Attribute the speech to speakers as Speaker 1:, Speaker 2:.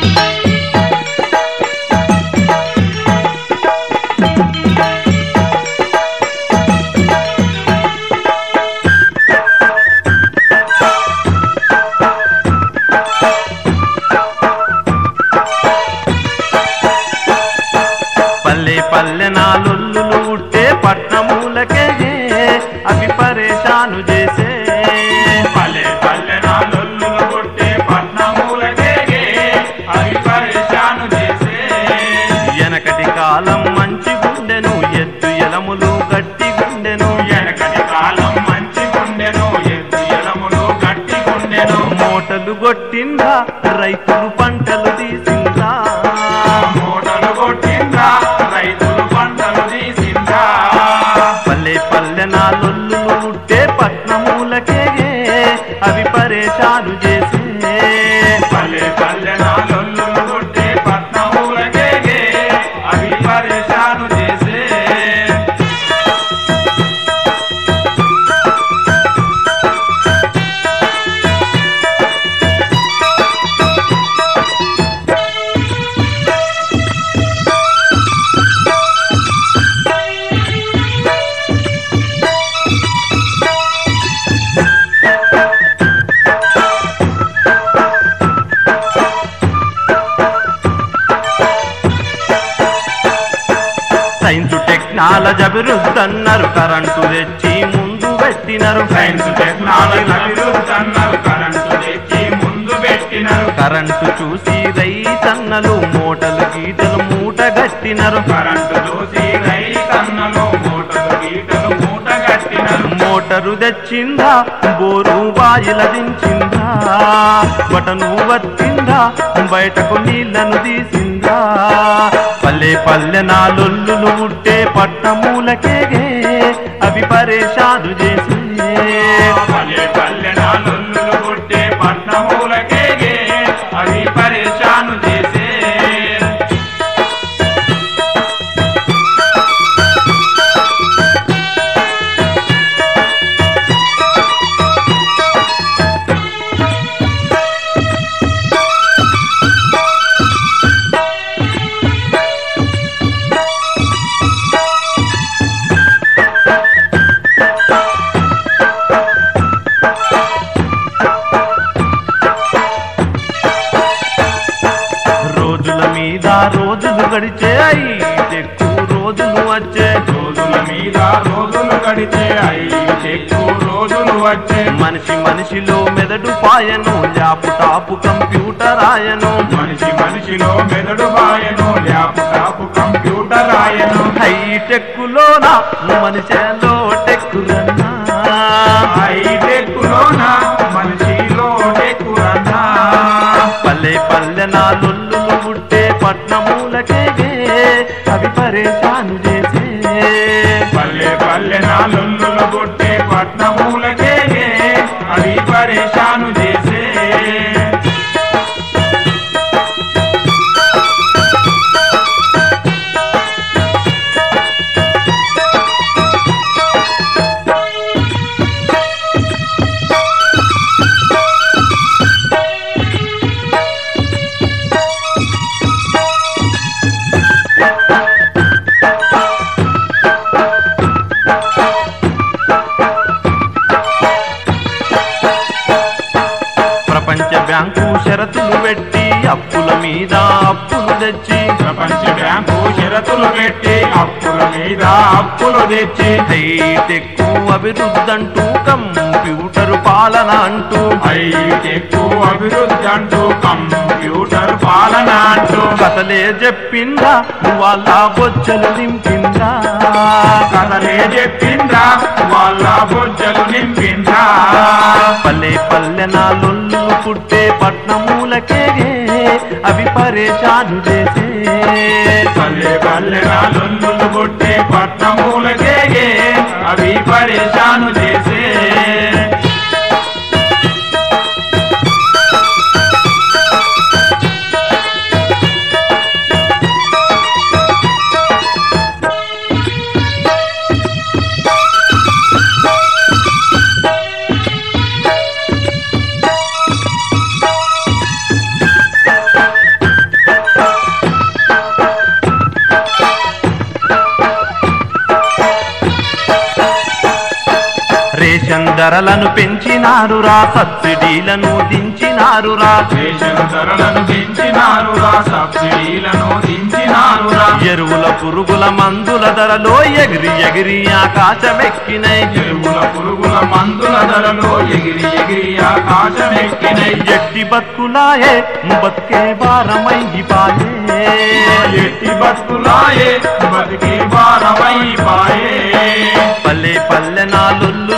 Speaker 1: పల్లె పల్లె నా లొల్లులు ఉట్టే పట్నమూలకే అవి పరేషాను చేసే
Speaker 2: పల్లె పల్లె నా లొల్లులు కొట్టే పట్నమూలకే అవి పరేషాను చేసే
Speaker 1: వెనకటి కాలం మంచి గుండెను ఎద్దు ఎలములు గట్టి గుండెను
Speaker 2: వెనకటి కాలం మంచి గుండెను ఎద్దు ఎలములు గట్టి గుండెను
Speaker 1: మూటలు కొట్టిందా రైతులు పంటలు తీసిందా
Speaker 2: మూటలు కొట్టిందా రైతులు పంటలు తీసిందా
Speaker 1: పల్లె పల్లె నా లొల్లులు ఉట్టే పట్నమూలకే అవి పరేషాను చేసే
Speaker 2: పల్లె పల్లె నా లొల్లులు కొట్టే పట్నమూలకే అవి పరేషాను చేసే
Speaker 1: సైన్స్ టెక్నాలజీ అభివృద్ధి అన్నారు కరెంటు తెచ్చి ముందు పెట్టినారు
Speaker 2: సైన్స్ టెక్నాలజీ అభివృద్ధి అన్నారు కరెంటు తెచ్చి ముందు పెట్టినారు
Speaker 1: కరెంటు చూసి రైతన్నలు మూటలు గీతలు మూట గట్టినరు
Speaker 2: కరెంటు చూసి రైతన్నలు మూటలు గీటలు మూట కట్టినారు
Speaker 1: మోటరు తెచ్చిందా బోరు బాయిల దించిందా బటను వచ్చిందా బయటకు నీళ్లను తీసిందా పల్లె పల్లె నా లొల్లులు ఉట్టే పట్టమూలకే అవి పరేషాను చేసే
Speaker 2: పల్లె పల్లె నా లొల్లులు కొట్టే పట్నమూలకే అవి పరేషాను చేసే
Speaker 1: రోజుల మీద రోజులు గడిచే ఎక్కువ రోజులు వచ్చే
Speaker 2: రోజుల మీద రోజులు గడిచే ఐదు ఎక్కువ రోజులు వచ్చే
Speaker 1: మనిషి మనిషిలో మెదడు పాయను ల్యాప్టాప్ కంప్యూటర్ ఆయను
Speaker 2: మనిషి మనిషిలో మెదడు వాయను ల్యాప్టాప్ కంప్యూటర్ ఆయను
Speaker 1: హైటెక్కులోన మనిషిలో టెక్కులన్నా
Speaker 2: హైటెక్కులోన మనిషిలో టెక్కురన్నా
Speaker 1: పల్లె పల్లె నా లొల్లులు పుట్టే పట్నమూలకే అవి పరేషాను చేసే
Speaker 2: పల్లె పల్లె నా లొల్లులు కొట్టే పట్నమూలకే అవి పరేషాను చేసే
Speaker 1: ప్రపంచ బ్యాంకు షరతులు పెట్టి అప్పుల మీద అప్పులు తెచ్చి
Speaker 2: ప్రపంచ బ్యాంకు షరతులు పెట్టి అప్పుల మీద అప్పులు తెచ్చి
Speaker 1: హైటెక్ అభివృద్ధి అంటూ కంప్యూటర్ పాలన అంటూ
Speaker 2: హైటెక్ అభివృద్ధి అంటూ కంప్యూటర్ పాలన అంటూ
Speaker 1: కథలే చెప్పిందా వాళ్ళ బొచ్చలు నింపిందా
Speaker 2: కథలే చెప్పిండ్రా వాళ్ళ బొజ్జలు నింపిండ్రా
Speaker 1: పల్లె పల్లె నా లొల్లు పుట్టే పట్నమూలకే అవి పరేషాను చేసే
Speaker 2: పల్లె పల్లె నా లొల్లులు కొట్టే పట్నమూలకే అవి పరేషాను చేసే
Speaker 1: ధరలను పెంచినారురా సబ్సిడీలను దించినారురా
Speaker 2: రేషన్ ధరలను పెంచినారురా సబ్సిడీలను దించినారురా
Speaker 1: ఎరువుల పురుగుల మందుల ధరలో ఎగిరి ఎగిరి ఆకాశమెక్కినై
Speaker 2: ఎరువుల పురుగుల మందుల ధరలో ఎగిరి ఎగిరి ఆకాశమెక్కినై
Speaker 1: ఎట్టి బతుకులాయే బతుకే భారమైపాయే
Speaker 2: ఎట్టి బతుకులాయే బతికి భారమైపాయే
Speaker 1: పల్లె పల్లె నాలుల్లు